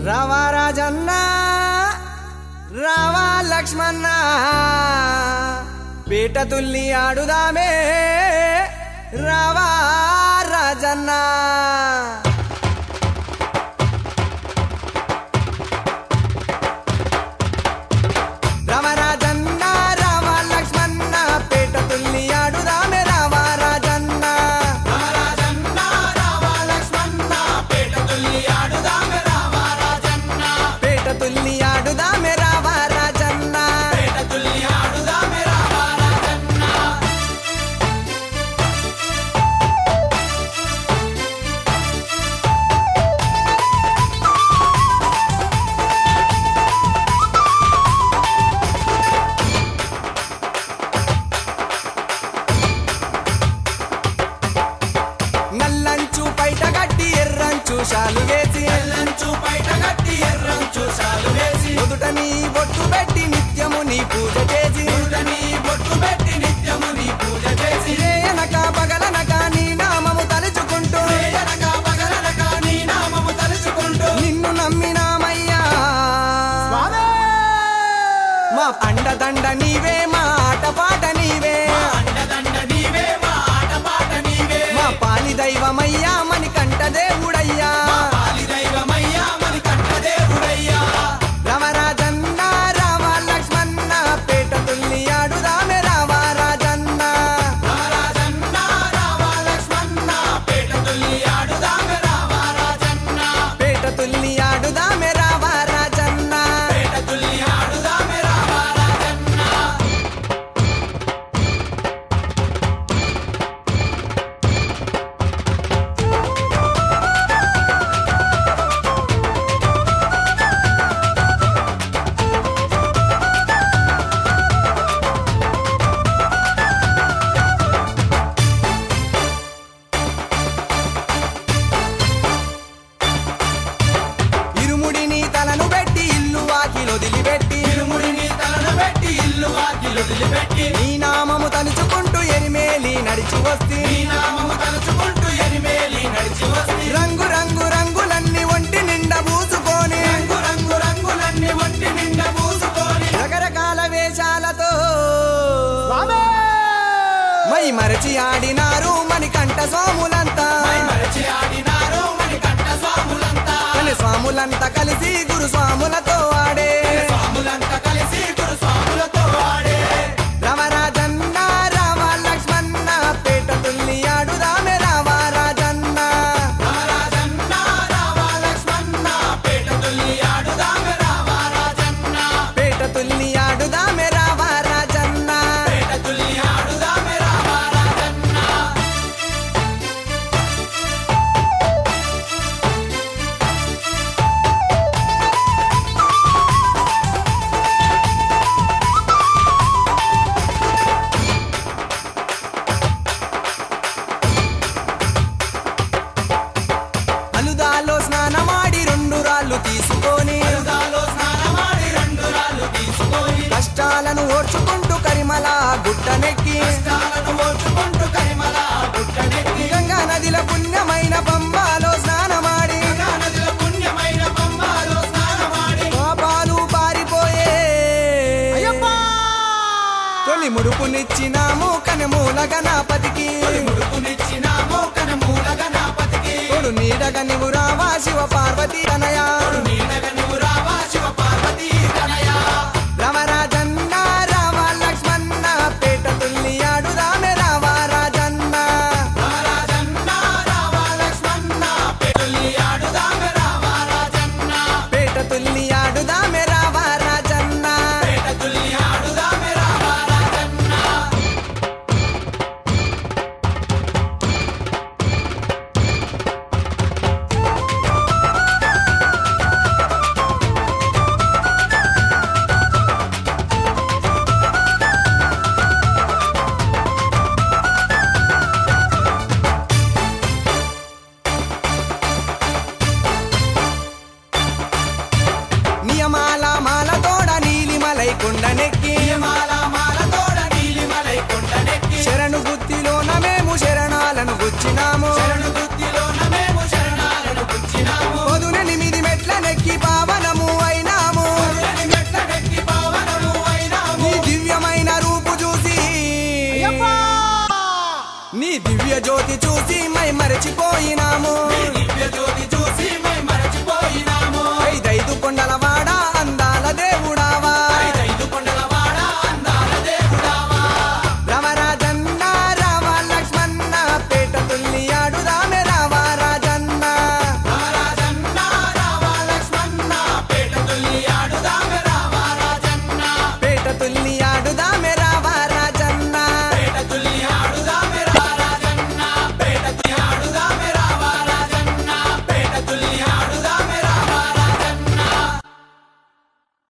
రావా రాజన్న రావా లక్ష్మణ పీట తుల్లి ఆడుదామే రావా రాజన్న రామ రాజన్న రామ లక్ష్మణ పీట తుల్లి ఆడుదామే రావా రాజన్న పేట తుల్లి ఆడుదామే రావా రాజన్న నల్లంచు పైట గట్టి ఎర్రంచు షాలు వేసి నుదుట నీ బొట్టు పెట్టి నిత్యము నీ పూజ చేసి రేయనక పగలనక నీ నామము తలుచుకుంటూ నిన్ను నమ్మినామయ్యా మా అండదండ నీవే మా ఆటపాట నీవే మా పాలి దైవమయ్యా మని కంట దేవుడయ్యా రామరాజన్న రామ లక్ష్మణ పేట తుల్లి ఆడుదామే రామ రాజన్న పేట తుల్లి ఆడుదామే రామ రాజన్న ఇరుముడిని తలను పెట్టి ఇల్లు వాకిలు వదిలిపెట్టి నీ నామము తలుచుకుంటూ ఎరిమేలి నడిచి వస్తే రంగు రంగు రంగులన్నీ ఒంటి నిండా పూసుకొని రకరకాల వేషాలతో మై మరచి ఆడినారు మణికంఠ స్వాములంతా కలి స్వాములంతా కలిసి గురు స్వాములతో ఆడే రామరాజన్న రామ లక్ష్మణ పేట తుల్లి ఆడుదామే రామ రాజన్న పేట తుల్లి ఆడుదామే రామ రాజన్న అలుదాలో స్నానమాడి రెండు రాళ్ళు తీసుకొని కష్టాలను ఓర్చుకుంటూ కరిమల గుట్టనెక్కి గంగా నదిల పుణ్యమైన పంబాలో స్నానమాడి పాపాలు పారిపోయే తొలి ముడుపునిచ్చినాము కనమూల గణపతికి తోడు నీడగా నీవు రావా శివ పార్వతీ తనయా రామరాజన్న రామ లక్ష్మణ పేట తుల్లి ఆడుదామే రామ రాజన్న పేట తుల్లి ఆడుదామే రామ రాజన్న నియమాల మాల తోడ నీలిమలై కొండనెక్కి శరణు గుత్తిలోన మేము శరణాలను గుచ్చినాము పొదునెనిమిది మెట్ల నెక్కి బాబా మరచిపోయినాము దివ్య జ్యోతి చూసి మై